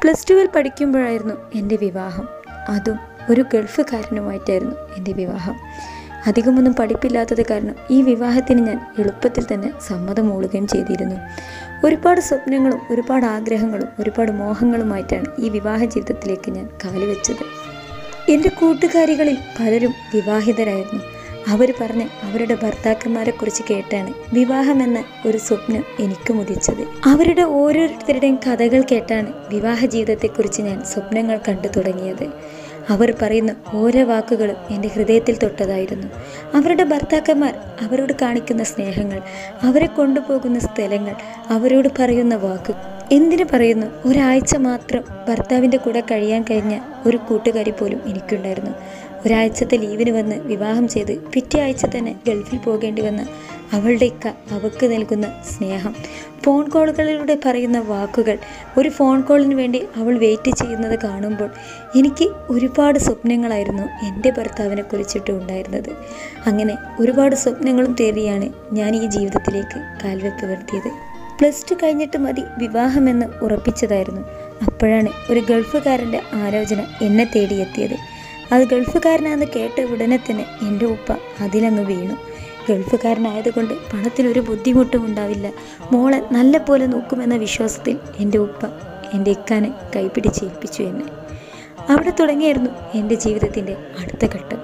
plus ടുവിൽ പഠിക്കുമ്പോഴായിരുന്നു എൻ്റെ വിവാഹം അതും ഒരു ഗൾഫുകാരനുമായിട്ടായിരുന്നു എൻ്റെ വിവാഹം അധികമൊന്നും പഠിപ്പില്ലാത്തത് കാരണം ഈ വിവാഹത്തിന് ഞാൻ എളുപ്പത്തിൽ തന്നെ സമ്മതം മൂളുകയും ചെയ്തിരുന്നു ഒരുപാട് സ്വപ്നങ്ങളും ഒരുപാട് ആഗ്രഹങ്ങളും ഒരുപാട് മോഹങ്ങളുമായിട്ടാണ് ഈ വിവാഹ ജീവിതത്തിലേക്ക് ഞാൻ കാലുവെച്ചത് എൻ്റെ കൂട്ടുകാരികളിൽ പലരും വിവാഹിതരായിരുന്നു അവർ പറഞ്ഞ് അവരുടെ ഭർത്താക്കന്മാരെക്കുറിച്ച് കേട്ടാണ് വിവാഹമെന്ന ഒരു സ്വപ്നം എനിക്കും ഉദിച്ചത് അവരുടെ ഓരോരുത്തരുടെയും കഥകൾ കേട്ടാണ് വിവാഹ ജീവിതത്തെക്കുറിച്ച് ഞാൻ സ്വപ്നങ്ങൾ കണ്ടു തുടങ്ങിയത് അവർ പറയുന്ന ഓരോ വാക്കുകളും എൻ്റെ ഹൃദയത്തിൽ തൊട്ടതായിരുന്നു അവരുടെ ഭർത്താക്കന്മാർ അവരോട് കാണിക്കുന്ന സ്നേഹങ്ങൾ അവരെ കൊണ്ടുപോകുന്ന സ്ഥലങ്ങൾ അവരോട് പറയുന്ന വാക്ക് എന്തിനു പറയുന്നു ഒരാഴ്ച മാത്രം ഭർത്താവിൻ്റെ കൂടെ കഴിയാൻ കഴിഞ്ഞ ഒരു കൂട്ടുകാരി പോലും എനിക്കുണ്ടായിരുന്നു ഒരാഴ്ചത്തെ ലീവിന് വന്ന് വിവാഹം ചെയ്ത് പിറ്റേ ആഴ്ച തന്നെ ഗൾഫിൽ പോകേണ്ടി വന്ന അവളുടെ ഇക്ക അവൾക്ക് നൽകുന്ന സ്നേഹം ഫോൺ കോളുകളിലൂടെ പറയുന്ന വാക്കുകൾ ഒരു ഫോൺ കോളിന് വേണ്ടി അവൾ വെയിറ്റ് ചെയ്യുന്നത് കാണുമ്പോൾ എനിക്ക് ഒരുപാട് സ്വപ്നങ്ങളായിരുന്നു എൻ്റെ ഭർത്താവിനെ കുറിച്ചിട്ട് ഉണ്ടായിരുന്നത് അങ്ങനെ ഒരുപാട് സ്വപ്നങ്ങളും തേടിയാണ് ഞാൻ ഈ ജീവിതത്തിലേക്ക് കാൽവെപ്പ് വരുത്തിയത് പ്ലസ് ടു കഴിഞ്ഞിട്ട് മതി വിവാഹമെന്ന് ഉറപ്പിച്ചതായിരുന്നു അപ്പോഴാണ് ഒരു ഗൾഫുകാരൻ്റെ ആലോചന എന്നെ തേടിയെത്തിയത് അത് ഗൾഫുകാരനാണെന്ന് കേട്ട ഉടനെ തന്നെ എൻ്റെ ഉപ്പ അതിലങ്ങ് വീണു ഗൾഫുകാരനായതുകൊണ്ട് പണത്തിനൊരു ബുദ്ധിമുട്ടും ഉണ്ടാവില്ല മോളെ നല്ല പോലെ നോക്കുമെന്ന വിശ്വാസത്തിൽ എൻ്റെ ഉപ്പ എൻ്റെ ഇക്കാനെ കൈപിടിച്ചേൽപ്പിച്ചു എന്നെ അവിടെ തുടങ്ങിയായിരുന്നു എൻ്റെ ജീവിതത്തിൻ്റെ അടുത്ത ഘട്ടം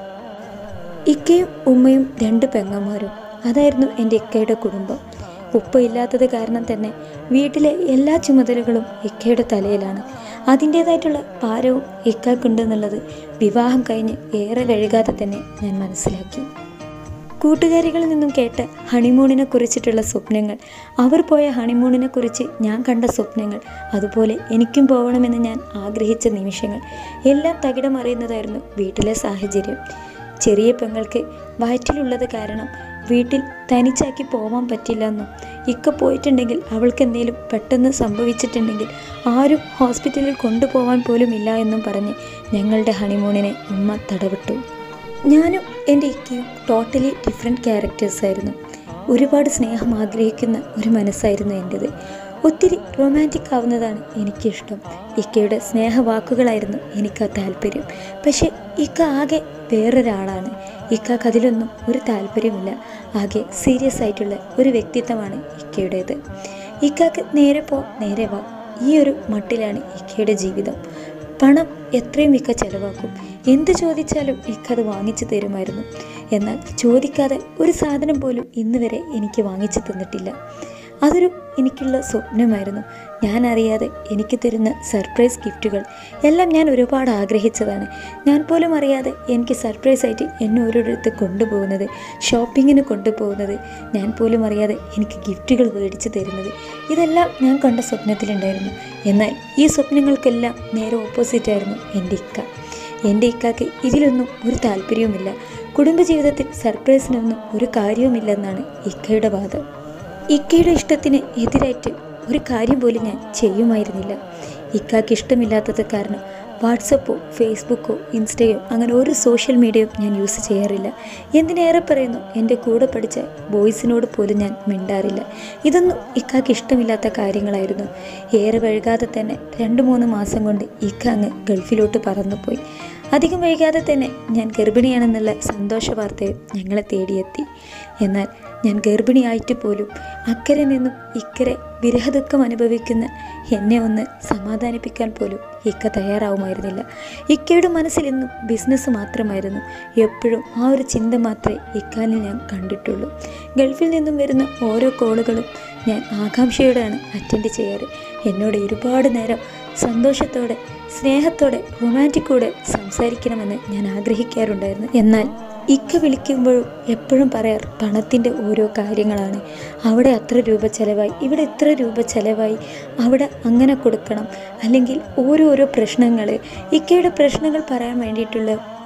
ഇക്കയും ഉമ്മയും രണ്ട് പെങ്ങന്മാരും അതായിരുന്നു എൻ്റെ ഇക്കയുടെ കുടുംബം ഉപ്പ ഇല്ലാത്തത് കാരണം തന്നെ വീട്ടിലെ എല്ലാ ചുമതലകളും ഇക്കയുടെ തലയിലാണ് അതിൻ്റേതായിട്ടുള്ള ഭാരവും ഇക്കാക്കുണ്ടെന്നുള്ളത് വിവാഹം കഴിഞ്ഞ് ഏറെ വൈകാതെ തന്നെ ഞാൻ മനസ്സിലാക്കി കൂട്ടുകാരികളിൽ നിന്നും കേട്ട ഹണിമൂണിനെ കുറിച്ചിട്ടുള്ള സ്വപ്നങ്ങൾ അവർ പോയ ഹണിമൂണിനെ കുറിച്ച് ഞാൻ കണ്ട സ്വപ്നങ്ങൾ അതുപോലെ എനിക്കും പോകണമെന്ന് ഞാൻ ആഗ്രഹിച്ച നിമിഷങ്ങൾ എല്ലാം തകിടമറിയുന്നതായിരുന്നു വീട്ടിലെ സാഹചര്യം ചെറിയ പെങ്ങൾക്ക് വയറ്റിലുള്ളത് കാരണം വീട്ടിൽ തനിച്ചാക്കി പോവാൻ പറ്റില്ല എന്നും ഇക്ക പോയിട്ടുണ്ടെങ്കിൽ അവൾക്ക് എന്തെങ്കിലും പെട്ടെന്ന് സംഭവിച്ചിട്ടുണ്ടെങ്കിൽ ആരും ഹോസ്പിറ്റലിൽ കൊണ്ടുപോകാൻ പോലും ഇല്ല എന്നും പറഞ്ഞ് ഞങ്ങളുടെ ഹണിമൂണിനെ ഉമ്മ തടവിട്ടു ഞാനും എൻ്റെ ഇക്കയും ടോട്ടലി ഡിഫറെൻറ്റ് ക്യാരക്ടേഴ്സ് ആയിരുന്നു ഒരുപാട് സ്നേഹം ആഗ്രഹിക്കുന്ന ഒരു മനസ്സായിരുന്നു എൻ്റേത് ഒത്തിരി റൊമാൻറ്റിക് ആവുന്നതാണ് എനിക്കിഷ്ടം ഇക്കയുടെ സ്നേഹവാക്കുകളായിരുന്നു എനിക്ക് ആ താല്പര്യം പക്ഷേ ഇക്ക ആകെ വേറൊരാളാണ് ഇക്കാക്ക് അതിലൊന്നും ഒരു താല്പര്യമില്ല ആകെ സീരിയസ് ആയിട്ടുള്ള ഒരു വ്യക്തിത്വമാണ് ഇക്കയുടേത് ഇക്കാക്ക് നേരെ പോ നേരെ വാ ഈ ഒരു മട്ടിലാണ് ഇക്കയുടെ ജീവിതം പണം എത്രയും ഇക്ക ചെലവാക്കും എന്ത് ചോദിച്ചാലും ഇക്ക അത് വാങ്ങിച്ചു തരുമായിരുന്നു എന്നാൽ ചോദിക്കാതെ ഒരു സാധനം പോലും ഇന്ന് വരെ എനിക്ക് വാങ്ങിച്ചു തന്നിട്ടില്ല അതൊരു എനിക്കുള്ള സ്വപ്നമായിരുന്നു ഞാൻ അറിയാതെ എനിക്ക് തരുന്ന സർപ്രൈസ് ഗിഫ്റ്റുകൾ എല്ലാം ഞാൻ ഒരുപാട് ആഗ്രഹിച്ചതാണ് ഞാൻ പോലും അറിയാതെ എനിക്ക് സർപ്രൈസ് ആയിട്ട് എന്നെ ഓരോരിടത്ത് കൊണ്ടുപോകുന്നത് ഷോപ്പിങ്ങിന് കൊണ്ടുപോകുന്നത് ഞാൻ പോലും അറിയാതെ എനിക്ക് ഗിഫ്റ്റുകൾ മേടിച്ച് തരുന്നത് ഇതെല്ലാം ഞാൻ കണ്ട സ്വപ്നത്തിലുണ്ടായിരുന്നു എന്നാൽ ഈ സ്വപ്നങ്ങൾക്കെല്ലാം നേരെ ഓപ്പോസിറ്റായിരുന്നു എൻ്റെ ഇക്ക എൻ്റെ ഇക്കാക്ക് ഇതിലൊന്നും ഒരു താല്പര്യവുമില്ല കുടുംബജീവിതത്തിൽ സർപ്രൈസിനൊന്നും ഒരു കാര്യവുമില്ലെന്നാണ് ഇക്കയുടെ വാദം ഇക്കയുടെ ഇഷ്ടത്തിന് എതിരായിട്ട് ഒരു കാര്യം പോലും ഞാൻ ചെയ്യുമായിരുന്നില്ല ഇക്കാക്ക് ഇഷ്ടമില്ലാത്തത് കാരണം വാട്സപ്പോ ഫേസ്ബുക്കോ ഇൻസ്റ്റയോ അങ്ങനെ ഒരു സോഷ്യൽ മീഡിയയും ഞാൻ യൂസ് ചെയ്യാറില്ല എന്തിനേറെ പറയുന്നു എൻ്റെ കൂടെ പഠിച്ച ബോയ്സിനോട് പോലും ഞാൻ മിണ്ടാറില്ല ഇതൊന്നും ഇക്കാക്ക് ഇഷ്ടമില്ലാത്ത കാര്യങ്ങളായിരുന്നു ഏറെ വൈകാതെ തന്നെ രണ്ട് മൂന്ന് മാസം കൊണ്ട് ഇക്ക അങ്ങ് ഗൾഫിലോട്ട് പറന്നുപോയി അധികം വൈകാതെ തന്നെ ഞാൻ ഗർഭിണിയാണെന്നുള്ള സന്തോഷ വാർത്തയും ഞങ്ങളെ തേടിയെത്തി എന്നാൽ ഞാൻ ഗർഭിണിയായിട്ട് പോലും അക്കരെ നിന്നും ഇക്കരെ വിരഹദുഃഖം അനുഭവിക്കുന്ന എന്നെ ഒന്ന് സമാധാനിപ്പിക്കാൻ പോലും ഇക്ക തയ്യാറാവുമായിരുന്നില്ല ഇക്കയുടെ മനസ്സിൽ എന്നും ബിസിനസ് മാത്രമായിരുന്നു എപ്പോഴും ആ ഒരു ചിന്ത മാത്രമേ ഇക്കാലിൽ ഞാൻ കണ്ടിട്ടുള്ളൂ ഗൾഫിൽ നിന്നും വരുന്ന ഓരോ കോളുകളും ഞാൻ ആകാംക്ഷയോടെയാണ് അറ്റൻഡ് ചെയ്യാറ് എന്നോട് ഒരുപാട് നേരം സന്തോഷത്തോടെ സ്നേഹത്തോടെ റൊമാൻറ്റിക്കോടെ സംസാരിക്കണമെന്ന് ഞാൻ ആഗ്രഹിക്കാറുണ്ടായിരുന്നു എന്നാൽ ഇക്ക വിളിക്കുമ്പോഴും എപ്പോഴും പറയാർ പണത്തിൻ്റെ ഓരോ കാര്യങ്ങളാണ് അവിടെ അത്ര രൂപ ചിലവായി ഇവിടെ ഇത്ര രൂപ ചിലവായി അവിടെ അങ്ങനെ കൊടുക്കണം അല്ലെങ്കിൽ ഓരോരോ പ്രശ്നങ്ങൾ ഇക്കയുടെ പ്രശ്നങ്ങൾ പറയാൻ വേണ്ടിയിട്ടുള്ള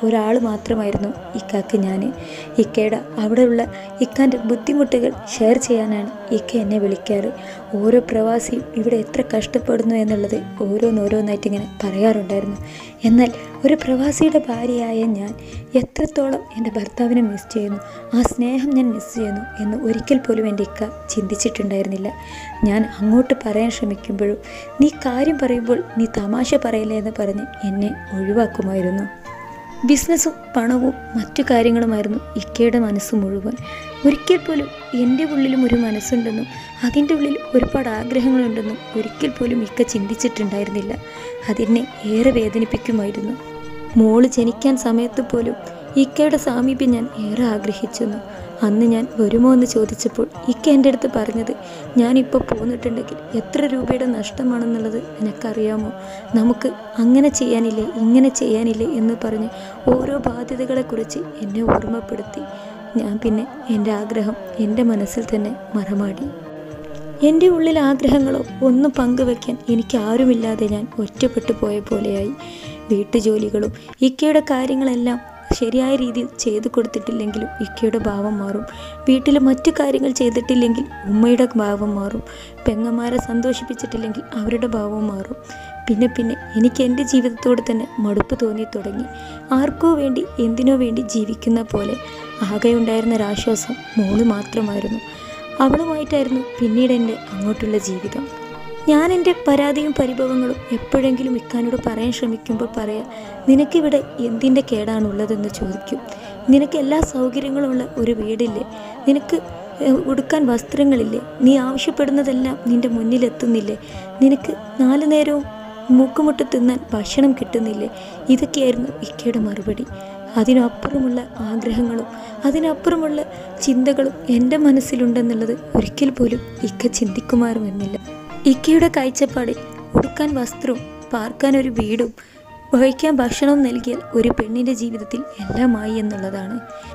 ഒരാൾ മാത്രമായിരുന്നു ഇക്കാക്ക് ഞാൻ ഇക്കയുടെ അവിടെയുള്ള ഇക്കാൻ്റെ ബുദ്ധിമുട്ടുകൾ ഷെയർ ചെയ്യാനാണ് ഇക്ക എന്നെ വിളിക്കാറ് ഓരോ പ്രവാസിയും ഇവിടെ എത്ര കഷ്ടപ്പെടുന്നു എന്നുള്ളത് ഓരോന്നോരോന്നായിട്ട് ഇങ്ങനെ പറയാറുണ്ടായിരുന്നു എന്നാൽ ഒരു പ്രവാസിയുടെ ഭാര്യയായ ഞാൻ എത്രത്തോളം എൻ്റെ ഭർത്താവിനെ മിസ് ചെയ്യുന്നു ആ സ്നേഹം ഞാൻ മിസ് ചെയ്യുന്നു എന്ന് ഒരിക്കൽ പോലും എൻ്റെ ഇക്ക ചിന്തിച്ചിട്ടുണ്ടായിരുന്നില്ല ഞാൻ അങ്ങോട്ട് പറയാൻ ശ്രമിക്കുമ്പോഴും നീ കാര്യം പറയുമ്പോൾ നീ തമാശ പറയില്ല എന്ന് പറഞ്ഞ് എന്നെ ഒഴിവാക്കുമായിരുന്നു ബിസിനസ്സും പണവും മറ്റു കാര്യങ്ങളുമായിരുന്നു ഇക്കയുടെ മനസ്സ് മുഴുവൻ ഒരിക്കൽ പോലും എൻ്റെ ഉള്ളിലും ഒരു മനസ്സുണ്ടെന്നും അതിൻ്റെ ഉള്ളിൽ ഒരുപാട് ആഗ്രഹങ്ങളുണ്ടെന്നും ഒരിക്കൽ പോലും ഇക്ക ചിന്തിച്ചിട്ടുണ്ടായിരുന്നില്ല അതിനെ ഏറെ വേദനിപ്പിക്കുമായിരുന്നു മോള് ജനിക്കാൻ സമയത്ത് പോലും ഇക്കയുടെ സാമീപ്യം ഞാൻ ഏറെ ആഗ്രഹിച്ചിരുന്നു അന്ന് ഞാൻ വരുമോ എന്ന് ചോദിച്ചപ്പോൾ ഇക്ക എൻ്റെ അടുത്ത് പറഞ്ഞത് ഞാനിപ്പോൾ പോന്നിട്ടുണ്ടെങ്കിൽ എത്ര രൂപയുടെ നഷ്ടമാണെന്നുള്ളത് നിനക്കറിയാമോ നമുക്ക് അങ്ങനെ ചെയ്യാനില്ലേ ഇങ്ങനെ ചെയ്യാനില്ലേ എന്ന് പറഞ്ഞ് ഓരോ ബാധ്യതകളെക്കുറിച്ച് എന്നെ ഓർമ്മപ്പെടുത്തി ഞാൻ പിന്നെ എൻ്റെ ആഗ്രഹം എൻ്റെ മനസ്സിൽ തന്നെ മറമാടി എൻ്റെ ഉള്ളിൽ ആഗ്രഹങ്ങളോ ഒന്നും പങ്കുവെക്കാൻ എനിക്ക് ആരുമില്ലാതെ ഞാൻ ഒറ്റപ്പെട്ടു പോയ പോലെയായി വീട്ടുജോലികളും ഇക്കയുടെ കാര്യങ്ങളെല്ലാം ശരിയായ രീതിയിൽ ചെയ്തു കൊടുത്തിട്ടില്ലെങ്കിലും ഇക്കയുടെ ഭാവം മാറും വീട്ടിൽ മറ്റു കാര്യങ്ങൾ ചെയ്തിട്ടില്ലെങ്കിൽ ഉമ്മയുടെ ഭാവം മാറും പെങ്ങന്മാരെ സന്തോഷിപ്പിച്ചിട്ടില്ലെങ്കിൽ അവരുടെ ഭാവം മാറും പിന്നെ പിന്നെ എനിക്ക് എൻ്റെ ജീവിതത്തോട് തന്നെ മടുപ്പ് തോന്നി തുടങ്ങി ആർക്കോ വേണ്ടി എന്തിനോ വേണ്ടി ജീവിക്കുന്ന പോലെ ആകെ ഉണ്ടായിരുന്ന ഒരാശ്വാസം മോള് മാത്രമായിരുന്നു അവളുമായിട്ടായിരുന്നു പിന്നീട് എൻ്റെ അങ്ങോട്ടുള്ള ജീവിതം ഞാൻ എൻ്റെ പരാതിയും പരിഭവങ്ങളും എപ്പോഴെങ്കിലും ഇക്കാനോട് പറയാൻ ശ്രമിക്കുമ്പോൾ പറയാം നിനക്കിവിടെ എന്തിൻ്റെ കേടാണുള്ളതെന്ന് ചോദിക്കും നിനക്ക് എല്ലാ സൗകര്യങ്ങളുമുള്ള ഒരു വീടില്ലേ നിനക്ക് ഏഹ്, ഉടുക്കാൻ വസ്ത്രങ്ങളില്ലേ നീ ആവശ്യപ്പെടുന്നതെല്ലാം നിൻ്റെ മുന്നിലെത്തുന്നില്ലേ നിനക്ക് നാല് നേരവും മൂക്കുമുട്ട് തിന്നാൻ ഭക്ഷണം കിട്ടുന്നില്ലേ ഇതൊക്കെയായിരുന്നു ഇക്കയുടെ മറുപടി അതിനപ്പുറമുള്ള ആഗ്രഹങ്ങളും അതിനപ്പുറമുള്ള ചിന്തകളും എൻ്റെ മനസ്സിലുണ്ടെന്നുള്ളത് ഒരിക്കൽ പോലും ഇക്ക ചിന്തിക്കുമാറുമെന്നില്ല ഇക്കയുടെ കാഴ്ചപ്പാടിൽ ഉടുക്കാൻ വസ്ത്രവും പാർക്കാൻ ഒരു വീടും വഹിക്കാൻ ഭക്ഷണവും നൽകിയാൽ ഒരു പെണ്ണിൻ്റെ ജീവിതത്തിൽ എല്ലാമായി എന്നുള്ളതാണ്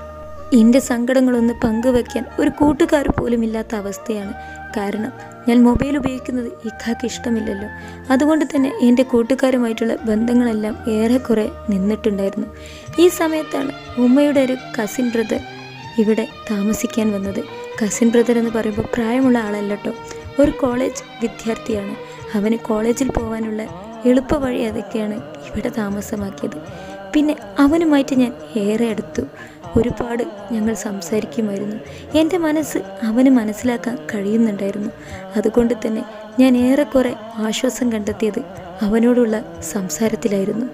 എൻ്റെ സങ്കടങ്ങളൊന്ന് പങ്കുവയ്ക്കാൻ ഒരു കൂട്ടുകാർ പോലും ഇല്ലാത്ത അവസ്ഥയാണ് കാരണം ഞാൻ മൊബൈൽ ഉപയോഗിക്കുന്നത് ഇക്കാക്ക് ഇഷ്ടമില്ലല്ലോ അതുകൊണ്ട് തന്നെ എൻ്റെ കൂട്ടുകാരുമായിട്ടുള്ള ബന്ധങ്ങളെല്ലാം ഏറെക്കുറെ നിന്നിട്ടുണ്ടായിരുന്നു ഈ സമയത്താണ് ഉമ്മയുടെ ഒരു കസിൻ ബ്രദർ ഇവിടെ താമസിക്കാൻ വന്നത് കസിൻ ബ്രദർ എന്ന് പറയുമ്പോൾ പ്രായമുള്ള ആളല്ല കേട്ടോ ഒരു കോളേജ് വിദ്യാർത്ഥിയാണ് അവന് കോളേജിൽ പോകാനുള്ള എളുപ്പ വഴി അതൊക്കെയാണ് ഇവിടെ താമസമാക്കിയത് പിന്നെ അവനുമായിട്ട് ഞാൻ ഏറെ അടുത്തു ഒരുപാട് ഞങ്ങൾ സംസാരിക്കുമായിരുന്നു എൻ്റെ മനസ്സ് അവന് മനസ്സിലാക്കാൻ കഴിയുന്നുണ്ടായിരുന്നു അതുകൊണ്ട് തന്നെ ഞാൻ ഏറെക്കുറെ ആശ്വാസം കണ്ടെത്തിയത് അവനോടുള്ള സംസാരത്തിലായിരുന്നു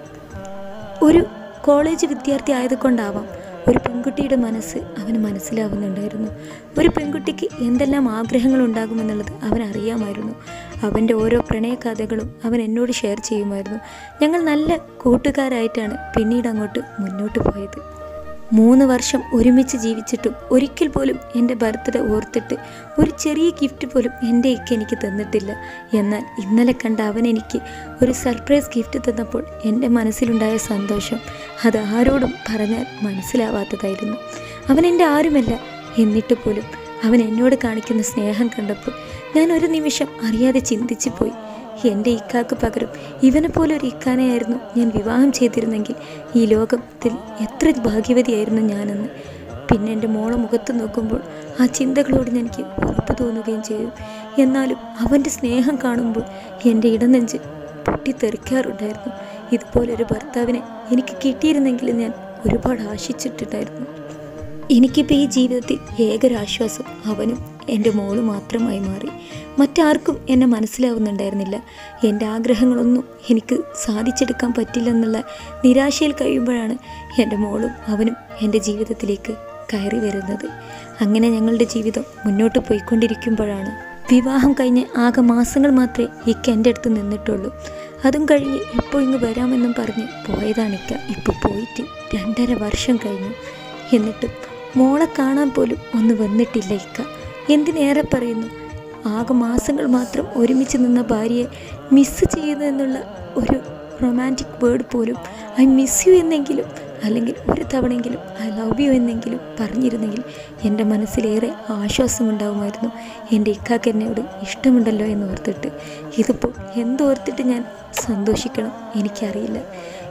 ഒരു കോളേജ് വിദ്യാർത്ഥി ആയതുകൊണ്ടാവാം ഒരു പെൺകുട്ടിയുടെ മനസ്സ് അവന് മനസ്സിലാവുന്നുണ്ടായിരുന്നു ഒരു പെൺകുട്ടിക്ക് എന്തെല്ലാം ആഗ്രഹങ്ങൾ ഉണ്ടാകുമെന്നുള്ളത് അവൻ അറിയാമായിരുന്നു അവൻ്റെ ഓരോ പ്രണയകഥകളും അവൻ എന്നോട് ഷെയർ ചെയ്യുമായിരുന്നു ഞങ്ങൾ നല്ല കൂട്ടുകാരായിട്ടാണ് പിന്നീട് അങ്ങോട്ട് മുന്നോട്ട് പോയത് മൂന്ന് വർഷം ഒരുമിച്ച് ജീവിച്ചിട്ടും ഒരിക്കൽ പോലും എൻ്റെ ബർത്ത്ഡേ ഓർത്തിട്ട് ഒരു ചെറിയ ഗിഫ്റ്റ് പോലും എൻ്റെ ഇക്ക എനിക്ക് തന്നിട്ടില്ല എന്നാൽ ഇന്നലെ കണ്ട അവൻ എനിക്ക് ഒരു സർപ്രൈസ് ഗിഫ്റ്റ് തന്നപ്പോൾ എൻ്റെ മനസ്സിലുണ്ടായ സന്തോഷം അത് ആരോടും പറഞ്ഞാൽ മനസ്സിലാവാത്തതായിരുന്നു അവൻ എൻ്റെ ആരുമല്ല എന്നിട്ട് പോലും അവൻ എന്നോട് കാണിക്കുന്ന സ്നേഹം കണ്ടപ്പോൾ ഞാൻ ഒരു നിമിഷം അറിയാതെ ചിന്തിച്ചു പോയി എൻ്റെ ഇക്കാക്ക് പകരം ഇവനെ പോലെ ഒരു ഇക്കാനെയായിരുന്നു ഞാൻ വിവാഹം ചെയ്തിരുന്നെങ്കിൽ ഈ ലോകത്തിൽ എത്ര ഭാഗ്യവതിയായിരുന്നു ഞാനെന്ന് പിന്നെ എൻ്റെ മോളെ മുഖത്ത് നോക്കുമ്പോൾ ആ ചിന്തകളോട് എനിക്ക് ഉറപ്പ് തോന്നുകയും ചെയ്യും എന്നാലും അവൻ്റെ സ്നേഹം കാണുമ്പോൾ എൻ്റെ ഇടനെഞ്ച് പൊട്ടിത്തെറിക്കാറുണ്ടായിരുന്നു ഇതുപോലൊരു ഭർത്താവിനെ എനിക്ക് കിട്ടിയിരുന്നെങ്കിൽ ഞാൻ ഒരുപാട് ആശിച്ചിട്ടുണ്ടായിരുന്നു എനിക്കിപ്പോൾ ഈ ജീവിതത്തിൽ ഏകൊരാശ്വാസം അവനും എൻ്റെ മോള് മാത്രമായി മാറി മറ്റാർക്കും എന്നെ മനസ്സിലാവുന്നുണ്ടായിരുന്നില്ല എൻ്റെ ആഗ്രഹങ്ങളൊന്നും എനിക്ക് സാധിച്ചെടുക്കാൻ പറ്റില്ലെന്നുള്ള നിരാശയിൽ കഴിയുമ്പോഴാണ് എൻ്റെ മോളും അവനും എൻ്റെ ജീവിതത്തിലേക്ക് കയറി വരുന്നത് അങ്ങനെ ഞങ്ങളുടെ ജീവിതം മുന്നോട്ട് പോയിക്കൊണ്ടിരിക്കുമ്പോഴാണ് വിവാഹം കഴിഞ്ഞ് ആകെ മാസങ്ങൾ മാത്രമേ ഇക്ക എൻ്റെ അടുത്ത് നിന്നിട്ടുള്ളൂ അതും കഴിഞ്ഞ് ഇപ്പോൾ ഇങ്ങ് വരാമെന്നും പറഞ്ഞ് പോയതാണ് ഇക്ക ഇപ്പോൾ പോയിട്ട് രണ്ടര വർഷം കഴിഞ്ഞു എന്നിട്ടും മോളെ കാണാൻ പോലും ഒന്ന് വന്നിട്ടില്ല ഇക്ക എന്തിനേറെ പറയുന്നു ആകെ മാസങ്ങൾ മാത്രം ഒരുമിച്ച് നിന്ന ഭാര്യയെ മിസ്സ് ചെയ്യുന്നു എന്നുള്ള ഒരു റൊമാൻറ്റിക് വേർഡ് പോലും ഐ മിസ് യു എന്നെങ്കിലും അല്ലെങ്കിൽ ഒരു തവണയെങ്കിലും ഐ ലവ് യു എന്നെങ്കിലും പറഞ്ഞിരുന്നെങ്കിൽ എൻ്റെ മനസ്സിലേറെ ആശ്വാസമുണ്ടാകുമായിരുന്നു എൻ്റെ ഇക്കാക്ക് എന്നോട് ഇഷ്ടമുണ്ടല്ലോ എന്ന് ഓർത്തിട്ട് ഇതിപ്പോൾ എന്തോർത്തിട്ട് ഞാൻ സന്തോഷിക്കണം എനിക്കറിയില്ല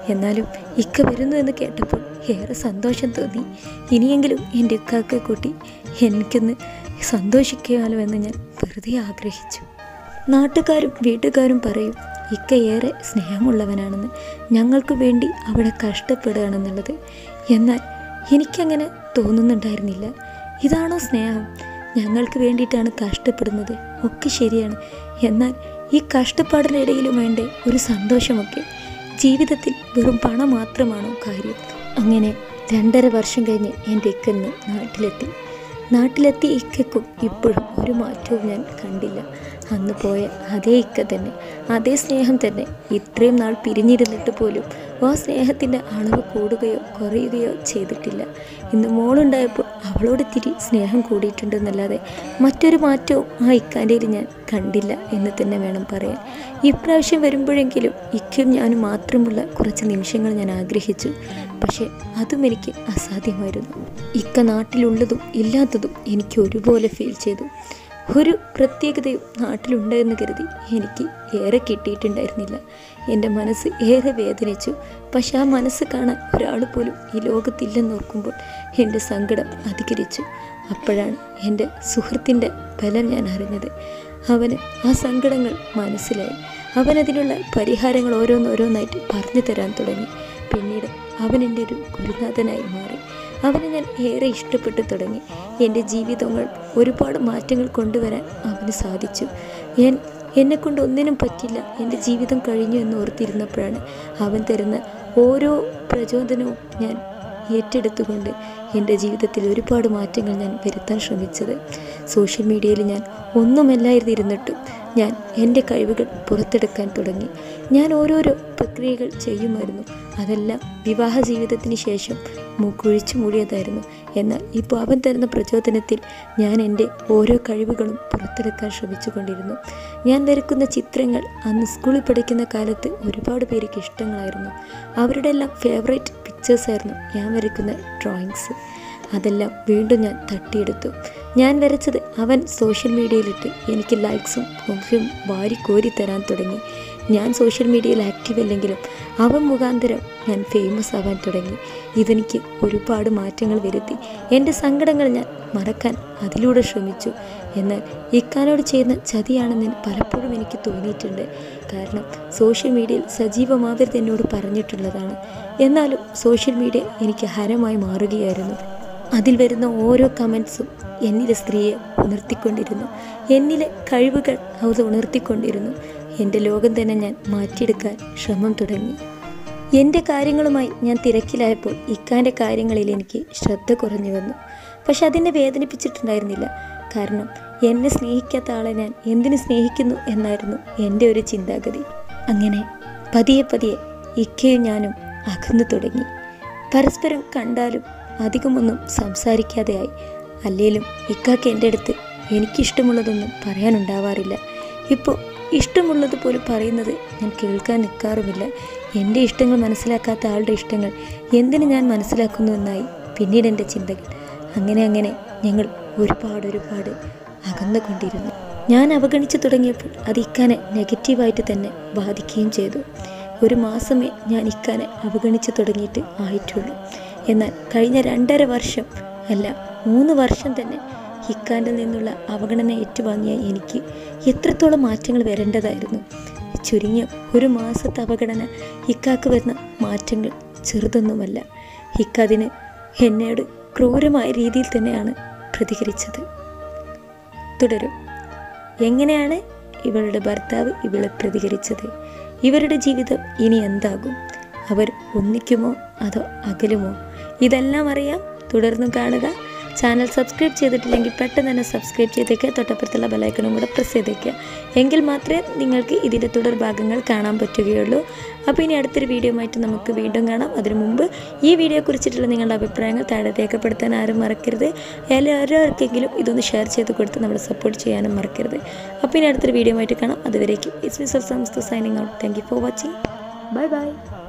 എന്നാലും ഇക്ക വരുന്നു എന്ന് കേട്ടപ്പോൾ ഏറെ സന്തോഷം തോന്നി ഇനിയെങ്കിലും എൻ്റെ ഇക്കാക്കെ കൂട്ടി എനിക്കൊന്ന് സന്തോഷിക്കാമല്ലോ എന്ന് ഞാൻ വെറുതെ ആഗ്രഹിച്ചു നാട്ടുകാരും വീട്ടുകാരും പറയും ഇക്ക ഏറെ സ്നേഹമുള്ളവനാണെന്ന് ഞങ്ങൾക്ക് വേണ്ടി അവിടെ കഷ്ടപ്പെടുകയാണെന്നുള്ളത് എന്നാൽ എനിക്കങ്ങനെ തോന്നുന്നുണ്ടായിരുന്നില്ല ഇതാണോ സ്നേഹം ഞങ്ങൾക്ക് വേണ്ടിയിട്ടാണ് കഷ്ടപ്പെടുന്നത് ഒക്കെ ശരിയാണ് എന്നാൽ ഈ കഷ്ടപ്പാടിനിടയിലും വേണ്ടേ ഒരു സന്തോഷമൊക്കെ ജീവിതത്തിൽ വെറും പണം മാത്രമാണോ കാര്യം അങ്ങനെ രണ്ടര വർഷം കഴിഞ്ഞ് എൻ്റെ ഇക്കന്ന് നാട്ടിലെത്തി നാട്ടിലെത്തി ഇക്കയ്ക്കും ഇപ്പോഴും ഒരു മാറ്റവും ഞാൻ കണ്ടില്ല അന്ന് പോയ അതേ ഇക്ക തന്നെ അതേ സ്നേഹം തന്നെ ഇത്രയും നാൾ പിരിഞ്ഞിരുന്നിട്ട് പോലും ആ സ്നേഹത്തിൻ്റെ അളവ് കൂടുകയോ കുറയുകയോ ചെയ്തിട്ടില്ല ഇന്ന് മോളുണ്ടായപ്പോൾ അവളോട് തിരി സ്നേഹം കൂടിയിട്ടുണ്ടെന്നല്ലാതെ മറ്റൊരു മാറ്റവും ആ ഇക്കാൻ്റെ ഞാൻ കണ്ടില്ല എന്ന് തന്നെ വേണം പറയാൻ ഇപ്രാവശ്യം വരുമ്പോഴെങ്കിലും ഇക്കും ഞാനും മാത്രമുള്ള കുറച്ച് നിമിഷങ്ങൾ ഞാൻ ആഗ്രഹിച്ചു പക്ഷേ അതും എനിക്ക് അസാധ്യമായിരുന്നു ഇക്ക നാട്ടിലുള്ളതും ഇല്ലാത്തതും എനിക്ക് ഒരുപോലെ ഫീൽ ചെയ്തു ഒരു പ്രത്യേകതയും നാട്ടിലുണ്ടെന്ന് കരുതി എനിക്ക് ഏറെ കിട്ടിയിട്ടുണ്ടായിരുന്നില്ല എൻ്റെ മനസ്സ് ഏറെ വേദനിച്ചു പക്ഷെ ആ മനസ്സ് കാണാൻ ഒരാൾ പോലും ഈ ലോകത്തില്ലെന്ന് ഓർക്കുമ്പോൾ എൻ്റെ സങ്കടം അധികരിച്ചു അപ്പോഴാണ് എൻ്റെ സുഹൃത്തിൻ്റെ ബലം ഞാൻ അറിഞ്ഞത് അവന് ആ സങ്കടങ്ങൾ മനസ്സിലായി അവനതിനുള്ള പരിഹാരങ്ങൾ ഓരോന്നോരോന്നായിട്ട് പറഞ്ഞു തരാൻ തുടങ്ങി പിന്നീട് അവൻ എൻ്റെ ഒരു ഗുരുനാഥനായി മാറി അവനെ ഞാൻ ഏറെ ഇഷ്ടപ്പെട്ടു തുടങ്ങി എൻ്റെ ജീവിതങ്ങൾ ഒരുപാട് മാറ്റങ്ങൾ കൊണ്ടുവരാൻ അവന് സാധിച്ചു ഞാൻ എന്നെക്കൊണ്ട് ഒന്നിനും പറ്റില്ല എൻ്റെ ജീവിതം കഴിഞ്ഞു എന്ന് ഓർത്തിരുന്നപ്പോഴാണ് അവൻ തരുന്ന ഓരോ പ്രചോദനവും ഞാൻ ഏറ്റെടുത്തുകൊണ്ട് എൻ്റെ ജീവിതത്തിൽ ഒരുപാട് മാറ്റങ്ങൾ ഞാൻ വരുത്താൻ ശ്രമിച്ചത് സോഷ്യൽ മീഡിയയിൽ ഞാൻ ഒന്നുമല്ലായിരുന്നിരുന്നിട്ടും ഞാൻ എൻ്റെ കഴിവുകൾ പുറത്തെടുക്കാൻ തുടങ്ങി ഞാൻ ഓരോരോ പ്രക്രിയകൾ ചെയ്യുമായിരുന്നു അതെല്ലാം വിവാഹ ജീവിതത്തിന് ശേഷം കുഴിച്ചു മൂടിയതായിരുന്നു എന്നാൽ ഇപ്പോൾ അവൻ തരുന്ന പ്രചോദനത്തിൽ ഞാൻ എൻ്റെ ഓരോ കഴിവുകളും പുറത്തെടുക്കാൻ ശ്രമിച്ചുകൊണ്ടിരുന്നു ഞാൻ വരക്കുന്ന ചിത്രങ്ങൾ അന്ന് സ്കൂളിൽ പഠിക്കുന്ന കാലത്ത് ഒരുപാട് പേർക്ക് ഇഷ്ടങ്ങളായിരുന്നു അവരുടെ എല്ലാം ഫേവറേറ്റ് പിക്ചേഴ്സായിരുന്നു ഞാൻ വരയ്ക്കുന്ന ഡ്രോയിങ്സ് അതെല്ലാം വീണ്ടും ഞാൻ തട്ടിയെടുത്തു ഞാൻ വരച്ചത് അവൻ സോഷ്യൽ മീഡിയയിലിട്ട് എനിക്ക് ലൈക്സും ഒക്കെയും വാരിക്കോരി തരാൻ തുടങ്ങി ഞാൻ സോഷ്യൽ മീഡിയയിൽ ആക്റ്റീവ് അല്ലെങ്കിലും അവൻ മുഖാന്തരം ഞാൻ ഫേമസ് ആവാൻ തുടങ്ങി ഇതെനിക്ക് ഒരുപാട് മാറ്റങ്ങൾ വരുത്തി എൻ്റെ സങ്കടങ്ങൾ ഞാൻ മറക്കാൻ അതിലൂടെ ശ്രമിച്ചു എന്നാൽ ഇക്കാനോട് ചെയ്യുന്ന ചതിയാണെന്ന് പലപ്പോഴും എനിക്ക് തോന്നിയിട്ടുണ്ട് കാരണം സോഷ്യൽ മീഡിയയിൽ സജീവമാവരുത് എന്നോട് പറഞ്ഞിട്ടുള്ളതാണ് എന്നാലും സോഷ്യൽ മീഡിയ എനിക്ക് ഹരമായി മാറുകയായിരുന്നു അതിൽ വരുന്ന ഓരോ കമൻസും എന്നിലെ സ്ത്രീയെ ഉണർത്തിക്കൊണ്ടിരുന്നു എന്നിലെ കഴിവുകൾ അത് ഉണർത്തിക്കൊണ്ടിരുന്നു എൻ്റെ ലോകം തന്നെ ഞാൻ മാറ്റിയെടുക്കാൻ ശ്രമം തുടങ്ങി എൻ്റെ കാര്യങ്ങളുമായി ഞാൻ തിരക്കിലായപ്പോൾ ഇക്കാൻ്റെ കാര്യങ്ങളിൽ എനിക്ക് ശ്രദ്ധ കുറഞ്ഞു വന്നു പക്ഷെ അതിനെ വേദനിപ്പിച്ചിട്ടുണ്ടായിരുന്നില്ല കാരണം എന്നെ സ്നേഹിക്കാത്ത ആളെ ഞാൻ എന്തിനു സ്നേഹിക്കുന്നു എന്നായിരുന്നു എൻ്റെ ഒരു ചിന്താഗതി അങ്ങനെ പതിയെ പതിയെ ഇക്കയും ഞാനും അകന്നു തുടങ്ങി പരസ്പരം കണ്ടാലും അധികമൊന്നും സംസാരിക്കാതെയായി അല്ലേലും ഇക്കാക്ക് എൻ്റെ അടുത്ത് എനിക്കിഷ്ടമുള്ളതൊന്നും പറയാനുണ്ടാവാറില്ല ഇപ്പോൾ ഇഷ്ടമുള്ളത് പോലും പറയുന്നത് ഞാൻ കേൾക്കാൻ നിൽക്കാറുമില്ല എൻ്റെ ഇഷ്ടങ്ങൾ മനസ്സിലാക്കാത്ത ആളുടെ ഇഷ്ടങ്ങൾ എന്തിന് ഞാൻ മനസ്സിലാക്കുന്നു എന്നായി പിന്നീട് എൻ്റെ ചിന്തകൾ അങ്ങനെ അങ്ങനെ ഞങ്ങൾ ഒരുപാട് ഒരുപാട് അകന്നുകൊണ്ടിരുന്നു ഞാൻ അവഗണിച്ചു തുടങ്ങിയപ്പോൾ അത് ഇക്കാനെ നെഗറ്റീവായിട്ട് തന്നെ ബാധിക്കുകയും ചെയ്തു ഒരു മാസമേ ഞാൻ ഇക്കാനെ അവഗണിച്ചു തുടങ്ങിയിട്ട് ആയിട്ടുള്ളൂ എന്നാൽ കഴിഞ്ഞ രണ്ടര വർഷം അല്ല മൂന്ന് വർഷം തന്നെ ഇക്കാൻ്റെ നിന്നുള്ള അവഗണന ഏറ്റുവാങ്ങിയ എനിക്ക് എത്രത്തോളം മാറ്റങ്ങൾ വരേണ്ടതായിരുന്നു ചുരുങ്ങിയ ഒരു മാസത്തെ അവഗണന ഇക്കാക്ക് വരുന്ന മാറ്റങ്ങൾ ചെറുതൊന്നുമല്ല ഇക്കതിന് എന്നോട് ക്രൂരമായ രീതിയിൽ തന്നെയാണ് പ്രതികരിച്ചത് തുടരും എങ്ങനെയാണ് ഇവളുടെ ഭർത്താവ് ഇവളെ പ്രതികരിച്ചത് ഇവരുടെ ജീവിതം ഇനി എന്താകും അവർ ഒന്നിക്കുമോ അതോ അകലുമോ ഇതെല്ലാം അറിയാം തുടർന്നും കാണുക ചാനൽ സബ്സ്ക്രൈബ് ചെയ്തിട്ടില്ലെങ്കിൽ പെട്ടെന്ന് തന്നെ സബ്സ്ക്രൈബ് ചെയ്തേക്കുക തൊട്ടപ്പുറത്തുള്ള ബെലൈക്കണും കൂടെ പ്രസ് ചെയ്തേക്കുക എങ്കിൽ മാത്രമേ നിങ്ങൾക്ക് ഇതിൻ്റെ തുടർ ഭാഗങ്ങൾ കാണാൻ പറ്റുകയുള്ളൂ അപ്പോൾ ഇനി അടുത്തൊരു വീഡിയോ ആയിട്ട് നമുക്ക് വീണ്ടും കാണാം അതിനു മുമ്പ് ഈ വീഡിയോ കുറിച്ചിട്ടുള്ള നിങ്ങളുടെ അഭിപ്രായങ്ങൾ താഴെ രേഖപ്പെടുത്താൻ ആരും മറക്കരുത് എല്ലാവർക്കെങ്കിലും ഇതൊന്ന് ഷെയർ ചെയ്ത് കൊടുത്ത് നമ്മളെ സപ്പോർട്ട് ചെയ്യാനും മറക്കരുത് അപ്പോൾ ഇനി അടുത്തൊരു വീഡിയോ ആയിട്ട് കാണാം അതുവരേക്കും ഇറ്റ്സ് മിസ് സംസ്ഥ signing out thank you for watching bye by